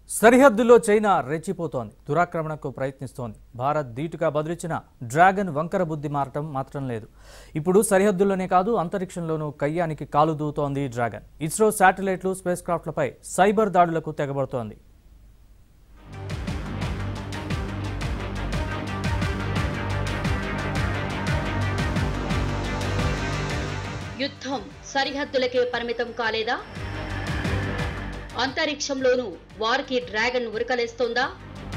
సరిహద్దుల్లో చైనా రెచ్చిపోతోంది దురాక్రమణకు ప్రయత్నిస్తోంది భారత్ ధీటుగా బదులిచ్చిన డ్రాగన్ వంకర బుద్ధి మారటం మాత్రం లేదు ఇప్పుడు సరిహద్దుల్లోనే కాదు అంతరిక్షంలోనూ కయ్యానికి కాలు దూతోంది డ్రాగన్ ఇస్రో శాటిలైట్లు స్పేస్ క్రాఫ్ట్లపై సైబర్ దాడులకు తెగబడుతోంది యుద్ధం సరిహద్దులకే పరిమితం కాలేదా అంతరిక్షంలోనూ వారికి డ్రాగన్ ఉరకలేస్తోందా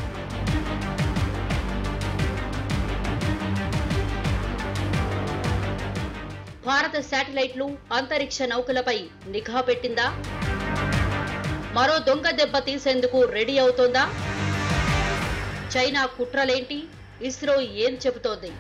భారత శాటిలైట్లు అంతరిక్ష నౌకలపై నిఘా పెట్టిందా మరో దొంగ దెబ్బ తీసేందుకు రెడీ అవుతోందా చైనా కుట్రలేంటి ఇస్రో ఏం చెబుతోంది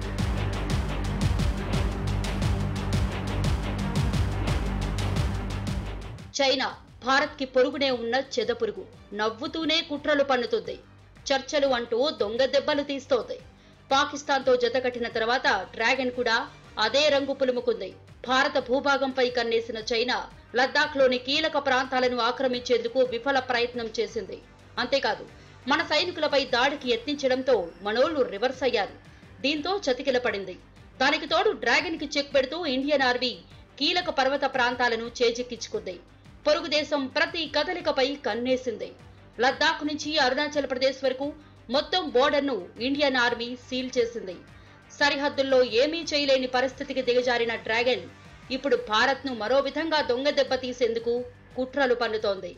చైనా భారత్ కి పొరుగునే ఉన్న చెదపురుగు నవ్వుతూనే కుట్రలు పన్నుతుంది చర్చలు అంటూ దొంగ దెబ్బలు తీస్తోంది పాకిస్తాన్ తో జతకట్టిన తర్వాత డ్రాగన్ కూడా అదే రంగు పులుముకుంది భారత భూభాగంపై కన్నేసిన చైనా లద్దాఖ్ లోని కీలక ప్రాంతాలను ఆక్రమించేందుకు విఫల ప్రయత్నం చేసింది అంతేకాదు మన సైనికులపై దాడికి యత్నించడంతో మనోళ్లు రివర్స్ అయ్యారు దీంతో చతికిల పడింది దానికి తోడు డ్రాగన్ కి చెక్ పెడుతూ ఇండియన్ ఆర్మీ కీలక పర్వత ప్రాంతాలను చేజిక్కించుకుంది పొరుగు దేశం ప్రతి కదలికపై కన్నేసింది లద్దాఖ్ నుంచి అరుణాచల్ ప్రదేశ్ వరకు మొత్తం బోర్డర్ను ఇండియన్ ఆర్మీ సీల్ చేసింది సరిహద్దుల్లో ఏమీ చేయలేని పరిస్థితికి దిగజారిన డ్రాగన్ ఇప్పుడు భారత్ను మరో విధంగా దొంగ దెబ్బ తీసేందుకు కుట్రలు పన్నుతోంది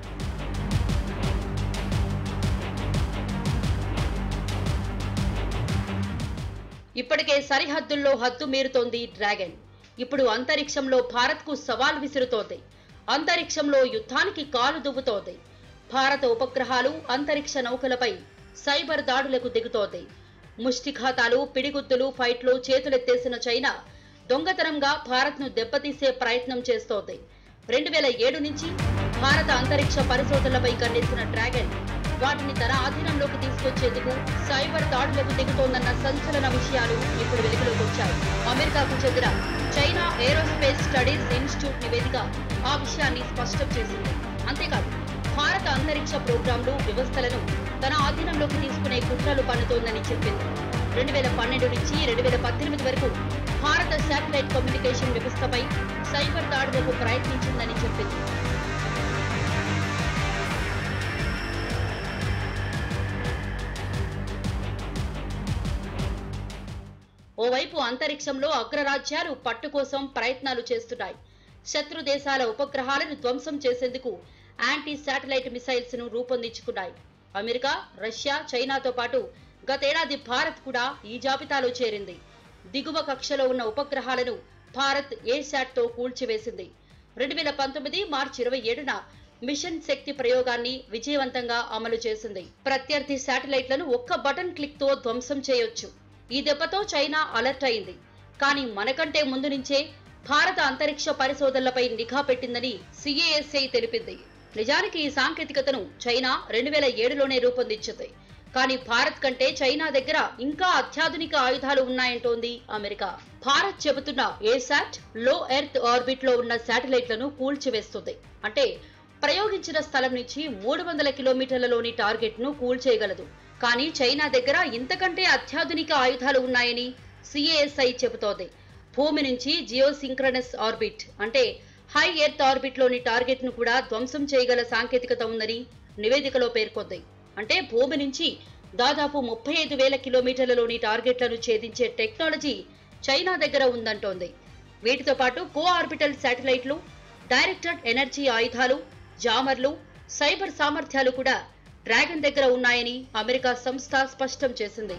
ఇప్పటికే సరిహద్దుల్లో హద్దు మీరుతోంది డ్రాగన్ ఇప్పుడు అంతరిక్షంలో భారత్కు సవాల్ విసురుతోంది అంతరిక్షంలో యుద్ధానికి కాలు దువ్వుతోంది భారత ఉపగ్రహాలు అంతరిక్ష నౌకలపై సైబర్ దాడులకు దిగుతోంది ముష్టిఘాతాలు పిడిగుద్దులు ఫైట్లు చేతులెత్తేసిన చైనా దొంగతనంగా భారత్ను దెబ్బతీసే ప్రయత్నం చేస్తోంది రెండు వేల ఏడు నుంచి భారత అంతరిక్ష పరిశోధనలపై కన్నేసిన డ్రాగన్ వాటిని తన ఆధీనంలోకి తీసుకొచ్చేందుకు సైబర్ దాడులకు దిగుతోందన్న సంచలన విషయాలు ఇప్పుడు వెలుగులోకి వచ్చాయి అమెరికాకు చెందిన చైనా ఏరోస్పేస్ స్టడీస్ ఇన్స్టిట్యూట్ నివేదిక ఆ విషయాన్ని స్పష్టం చేసింది అంతేకాదు భారత అంతరిక్ష ప్రోగ్రాంలు వ్యవస్థలను తన ఆధీనంలోకి తీసుకునే కుట్రలు పన్నుతోందని చెప్పింది రెండు వేల పన్నెండు నుంచి రెండు వేల పద్దెనిమిది వరకు భారత శాటిలైట్ కమ్యూనికేషన్ వ్యవస్థపై సైబర్ దాడులకు ప్రయత్నించిందని చెప్పింది ఓవైపు అంతరిక్షంలో అగ్రరాజ్యాలు పట్టు కోసం ప్రయత్నాలు చేస్తున్నాయి శత్రు దేశాల ఉపగ్రహాలను ధ్వంసం చేసేందుకు యాంటీ శాటిలైట్ మిసైల్స్ ను రూపొందించుకున్నాయి అమెరికా రష్యా చైనాతో పాటు గతేడాది భారత్ కూడా ఈ జాబితాలో చేరింది దిగువ కక్షలో ఉన్న ఉపగ్రహాలను భారత్ ఏ శాట్ తో కూల్చివేసింది రెండు వేల పంతొమ్మిది మార్చి ఇరవై ఏడున మిషన్ శక్తి ప్రయోగాన్ని విజయవంతంగా అమలు చేసింది ప్రత్యర్థి శాటిలైట్లను ఒక్క బటన్ క్లిక్ తో ధ్వంసం చేయొచ్చు ఈ దెబ్బతో చైనా అలర్ట్ అయింది కానీ మనకంటే ముందు నుంచే భారత అంతరిక్ష పరిశోధనలపై నిఘా పెట్టిందని సిఏఎస్ఐ తెలిపింది నిజానికి ఈ సాంకేతికతను చైనా రెండు వేల ఏడులోనే రూపొందించింది కానీ భారత్ కంటే చైనా దగ్గర ఇంకా అత్యాధునిక ఆయుధాలు ఉన్నాయంటోంది అమెరికా భారత్ చెబుతున్న ఏసాట్ లో ఎర్త్ ఆర్బిట్ లో ఉన్న శాటిలైట్లను కూల్చివేస్తుంది అంటే ప్రయోగించిన స్థలం నుంచి మూడు వందల కిలోమీటర్లలోని టార్గెట్ ను కూల్చేయగలదు కానీ చైనా దగ్గర ఇంతకంటే అత్యాధునిక ఆయుధాలు ఉన్నాయని సిఏఎస్ఐ చెబుతోంది భూమి నుంచి జియోసింక్రనస్ ఆర్బిట్ అంటే హై ఎర్త్ ఆర్బిట్ లోని టార్గెట్ ను కూడా ధ్వంసం చేయగల సాంకేతికత ఉందని నివేదికలో పేర్కొంది అంటే భూమి నుంచి దాదాపు ముప్పై ఐదు వేల కిలోమీటర్లలోని టార్గెట్లను ఛేదించే టెక్నాలజీ చైనా దగ్గర ఉందంటోంది వీటితో పాటు కో ఆర్బిటల్ శాటిలైట్లు డైరెక్టెడ్ ఎనర్జీ ఆయుధాలు జామర్లు సైబర్ సామర్థ్యాలు కూడా డ్రాగన్ దగ్గర ఉన్నాయని అమెరికా సంస్థ స్పష్టం చేసింది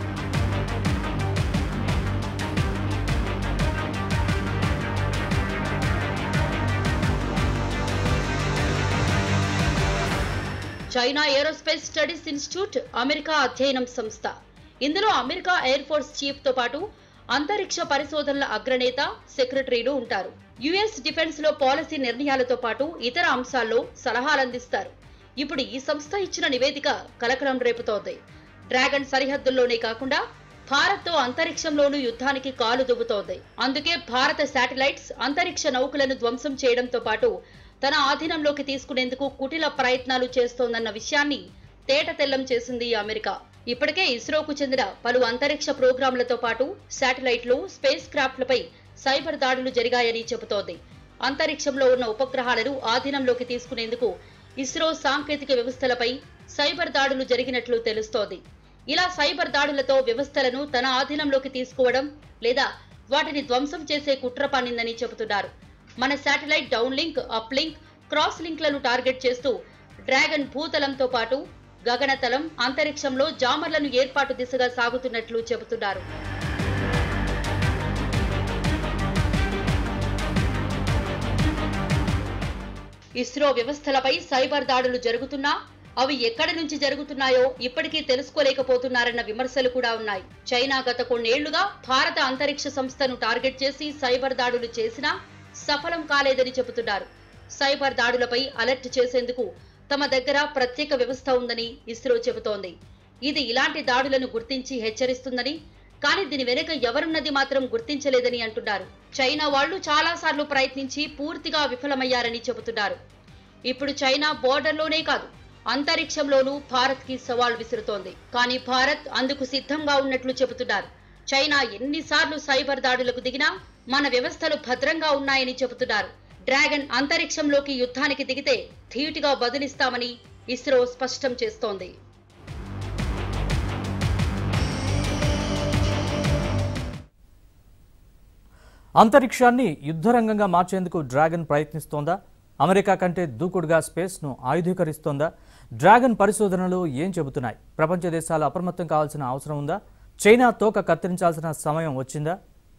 China aerospace studies institute America అధ్యయనం సంస్థ ఇందులో అమెరికా ఎయిర్ ఫోర్స్ చీఫ్ తో పాటు అంతరిక్ష పరిశోధనల అగ్రనేత సెక్రటరీలు ఉంటారు యుఎస్ డిఫెన్స్ లో పాలసీ నిర్ణయాలతో పాటు ఇతర అంశాల్లో సలహాలందిస్తారు ఇప్పుడు ఈ సంస్థ ఇచ్చిన నివేదిక కలకలం రేపుతోంది డ్రాగన్ సరిహద్దుల్లోనే కాకుండా భారత్తో అంతరిక్షంలోనూ యుద్ధానికి కాలు దువ్వుతోంది అందుకే భారత శాటిలైట్స్ అంతరిక్ష నౌకలను ధ్వంసం చేయడంతో పాటు తన ఆధీనంలోకి తీసుకునేందుకు కుటిల ప్రయత్నాలు చేస్తోందన్న విషయాన్ని తేట తెల్లం చేసింది అమెరికా ఇప్పటికే ఇస్రోకు చెందిన పలు అంతరిక్ష ప్రోగ్రాంలతో పాటు శాటిలైట్లు స్పేస్ క్రాఫ్ట్లపై సైబర్ దాడులు జరిగాయని చెబుతోంది అంతరిక్షంలో ఉన్న ఉపగ్రహాలను ఆధీనంలోకి తీసుకునేందుకు ఇస్రో సాంకేతిక వ్యవస్థలపై సైబర్ దాడులు జరిగినట్లు తెలుస్తోంది ఇలా సైబర్ దాడులతో వ్యవస్థలను తన ఆధీనంలోకి తీసుకోవడం లేదా వాటిని ధ్వంసం చేసే కుట్ర పన్నిందని చెబుతున్నారు మన satellite down link up link cross లింక్లను టార్గెట్ చేస్తూ డ్రాగన్ భూతలంతో పాటు గగనతలం అంతరిక్షంలో జామర్లను ఏర్పాటు దిశగా సాగుతున్నట్లు చెబుతున్నారు ఇస్రో వ్యవస్థలపై సైబర్ దాడులు జరుగుతున్నా అవి ఎక్కడి నుంచి జరుగుతున్నాయో ఇప్పటికీ తెలుసుకోలేకపోతున్నారన్న విమర్శలు కూడా ఉన్నాయి చైనా గత కొన్నేళ్లుగా భారత అంతరిక్ష సంస్థను టార్గెట్ చేసి సైబర్ దాడులు చేసినా సఫలం కాలేదని చెబుతున్నారు సైబర్ దాడులపై అలర్ట్ చేసేందుకు తమ దగ్గర ప్రత్యేక వ్యవస్థ ఉందని ఇస్రో చెబుతోంది ఇది ఇలాంటి దాడులను గుర్తించి హెచ్చరిస్తుందని కానీ దీని వెనుక ఎవరున్నది మాత్రం గుర్తించలేదని అంటున్నారు చైనా వాళ్లు చాలాసార్లు ప్రయత్నించి పూర్తిగా విఫలమయ్యారని చెబుతున్నారు ఇప్పుడు చైనా బోర్డర్లోనే కాదు అంతరిక్షంలోనూ భారత్ కి సవాల్ విసురుతోంది కానీ భారత్ అందుకు సిద్ధంగా ఉన్నట్లు చెబుతున్నారు చైనా ఎన్నిసార్లు సైబర్ దాడులకు దిగినా మన వ్యవస్థలు భద్రంగా ఉన్నాయని చెబుతున్నారు డ్రాగన్ అంతరిక్షంలోకి యుద్ధానికి దిగితే ధీటుగా బదులిస్తామని ఇస్రో స్పష్టం చేస్తోంది అంతరిక్షాన్ని యుద్ధరంగంగా మార్చేందుకు డ్రాగన్ ప్రయత్నిస్తోందా అమెరికా కంటే దూకుడుగా స్పేస్ను ఆయుధీకరిస్తోందా డ్రాగన్ పరిశోధనలు ఏం చెబుతున్నాయి ప్రపంచ దేశాలు అప్రమత్తం కావాల్సిన అవసరం ఉందా చైనా తోక కత్తిరించాల్సిన సమయం వచ్చిందా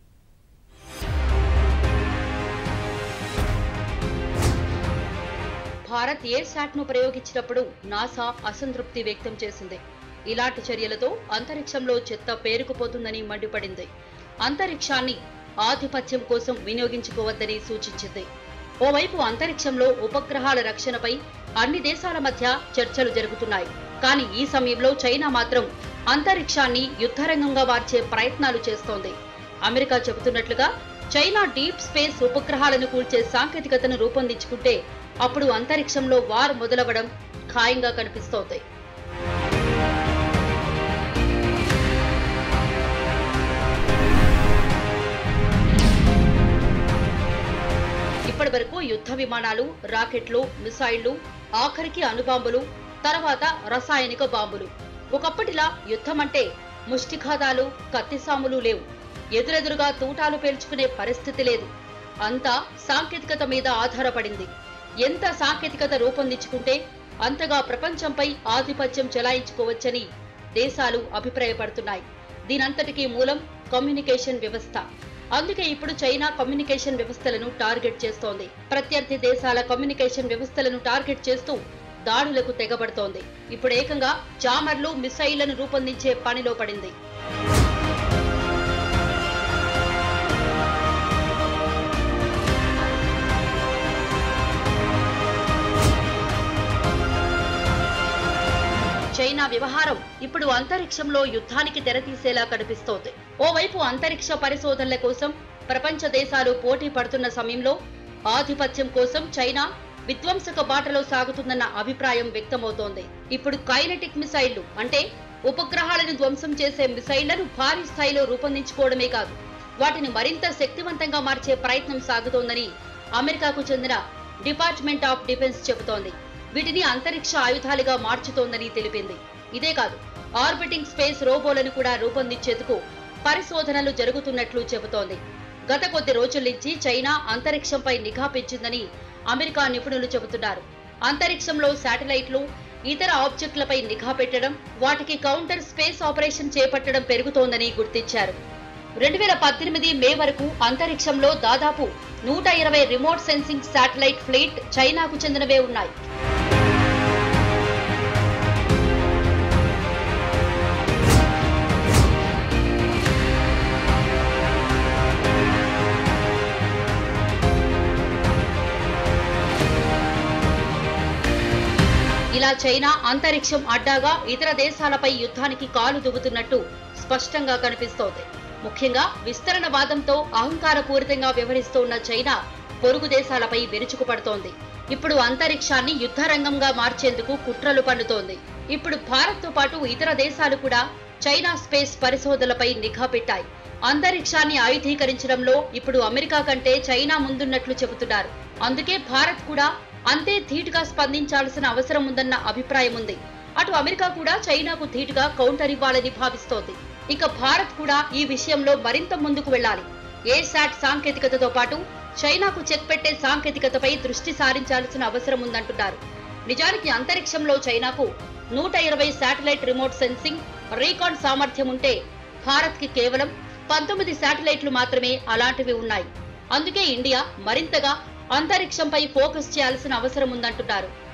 భారత్ ఏ శాట్ ను ప్రయోగించినప్పుడు నాసా అసంతృప్తి వ్యక్తం చేసింది ఇలాంటి చర్యలతో అంతరిక్షంలో చెత్త పేరుకుపోతుందని మండిపడింది అంతరిక్షాన్ని ఆధిపత్యం కోసం వినియోగించుకోవద్దని సూచించింది ఓవైపు అంతరిక్షంలో ఉపగ్రహాల రక్షణపై అన్ని దేశాల మధ్య చర్చలు జరుగుతున్నాయి కానీ ఈ సమయంలో చైనా మాత్రం అంతరిక్షాన్ని యుద్ధరంగంగా మార్చే ప్రయత్నాలు చేస్తోంది అమెరికా చెబుతున్నట్లుగా చైనా డీప్ స్పేస్ ఉపగ్రహాలను కూల్చే సాంకేతికతను రూపొందించుకుంటే అప్పుడు అంతరిక్షంలో వార్ మొదలవడం ఖాయంగా కనిపిస్తోంది ఇప్పటి వరకు యుద్ధ విమానాలు రాకెట్లు మిసైళ్లు ఆఖరికి అణుబాంబులు తర్వాత రసాయనిక బాంబులు ఒకప్పటిలా యుద్ధం అంటే ముష్టిఘాతాలు కత్తిసాములు లేవు ఎదురెదురుగా తూటాలు పేల్చుకునే పరిస్థితి లేదు అంతా సాంకేతికత మీద ఆధారపడింది ఎంత సాంకేతికత రూపొందించుకుంటే అంతగా ప్రపంచంపై ఆధిపత్యం చెలాయించుకోవచ్చని దేశాలు అభిప్రాయపడుతున్నాయి దీనంతటికీ మూలం కమ్యూనికేషన్ వ్యవస్థ అందుకే ఇప్పుడు చైనా కమ్యూనికేషన్ వ్యవస్థలను టార్గెట్ చేస్తోంది ప్రత్యర్థి దేశాల కమ్యూనికేషన్ వ్యవస్థలను టార్గెట్ చేస్తూ దాడులకు తెగబడుతోంది ఇప్పుడు ఏకంగా జామర్లు మిసైళ్లను రూపొందించే పనిలో పడింది చైనా వ్యవహారం ఇప్పుడు అంతరిక్షంలో యుద్ధానికి తెరతీసేలా కనిపిస్తోంది ఓవైపు అంతరిక్ష పరిశోధనల కోసం ప్రపంచ దేశాలు పోటీ పడుతున్న సమయంలో ఆధిపత్యం కోసం చైనా విధ్వంసక బాటలో సాగుతుందన్న అభిప్రాయం వ్యక్తమవుతోంది ఇప్పుడు కైనెటిక్ మిసైళ్లు అంటే ఉపగ్రహాలను ధ్వంసం చేసే మిసైళ్లను భారీ స్థాయిలో రూపొందించుకోవడమే కాదు వాటిని మరింత శక్తివంతంగా మార్చే ప్రయత్నం సాగుతోందని అమెరికాకు చెందిన డిపార్ట్మెంట్ ఆఫ్ డిఫెన్స్ చెబుతోంది వీటిని అంతరిక్ష ఆయుధాలుగా మార్చుతోందని తెలిపింది ఇదే కాదు ఆర్బిటింగ్ స్పేస్ రోబోలను కూడా రూపొందించేందుకు పరిశోధనలు జరుగుతున్నట్లు చెబుతోంది గత కొద్ది రోజుల నుంచి చైనా అంతరిక్షంపై నిఘా పెంచిందని అమెరికా నిపుణులు చెబుతున్నారు అంతరిక్షంలో శాటిలైట్లు ఇతర ఆబ్జెక్టులపై నిఘా పెట్టడం వాటికి కౌంటర్ స్పేస్ ఆపరేషన్ చేపట్టడం పెరుగుతోందని గుర్తించారు రెండు వేల పద్దెనిమిది మే వరకు అంతరిక్షంలో దాదాపు నూట ఇరవై రిమోట్ సెన్సింగ్ శాటిలైట్ ఫ్లీట్ చైనాకు చెందినవే ఉన్నాయి ఇలా చైనా అంతరిక్షం అడ్డాగా ఇతర దేశాలపై యుద్ధానికి కాలు దువ్వుతున్నట్టు స్పష్టంగా కనిపిస్తోంది ముఖ్యంగా విస్తరణ వాదంతో అహంకారపూరితంగా వ్యవహరిస్తోన్న చైనా పొరుగు దేశాలపై విరుచుకుపడుతోంది ఇప్పుడు అంతరిక్షాన్ని యుద్ధరంగంగా మార్చేందుకు కుట్రలు పన్నుతోంది ఇప్పుడు భారత్ తో పాటు ఇతర దేశాలు కూడా చైనా స్పేస్ పరిశోధనలపై నిఘా పెట్టాయి అంతరిక్షాన్ని ఆయుధీకరించడంలో ఇప్పుడు అమెరికా కంటే చైనా ముందున్నట్లు చెబుతున్నారు అందుకే భారత్ కూడా అంతే ధీటుగా స్పందించాల్సిన అవసరం ఉందన్న అభిప్రాయం ఉంది అటు అమెరికా కూడా చైనాకు ధీటుగా కౌంటర్ ఇవ్వాలని భావిస్తోంది ఇక భారత్ కూడా ఈ విషయంలో మరింత ముందుకు వెళ్ళాలి ఏ శాట్ సాంకేతికతతో పాటు చైనాకు చెక్ పెట్టే సాంకేతికతపై దృష్టి సారించాల్సిన అవసరం ఉందంటున్నారు నిజానికి అంతరిక్షంలో చైనాకు నూట ఇరవై శాటిలైట్ రిమోట్ సెన్సింగ్ రీకాన్ సామర్థ్యం ఉంటే భారత్ కి కేవలం పంతొమ్మిది శాటిలైట్లు మాత్రమే అలాంటివి ఉన్నాయి అందుకే ఇండియా మరింతగా అంతరిక్షంపై ఫోకస్ చేయాల్సిన అవసరం ఉందంటున్నారు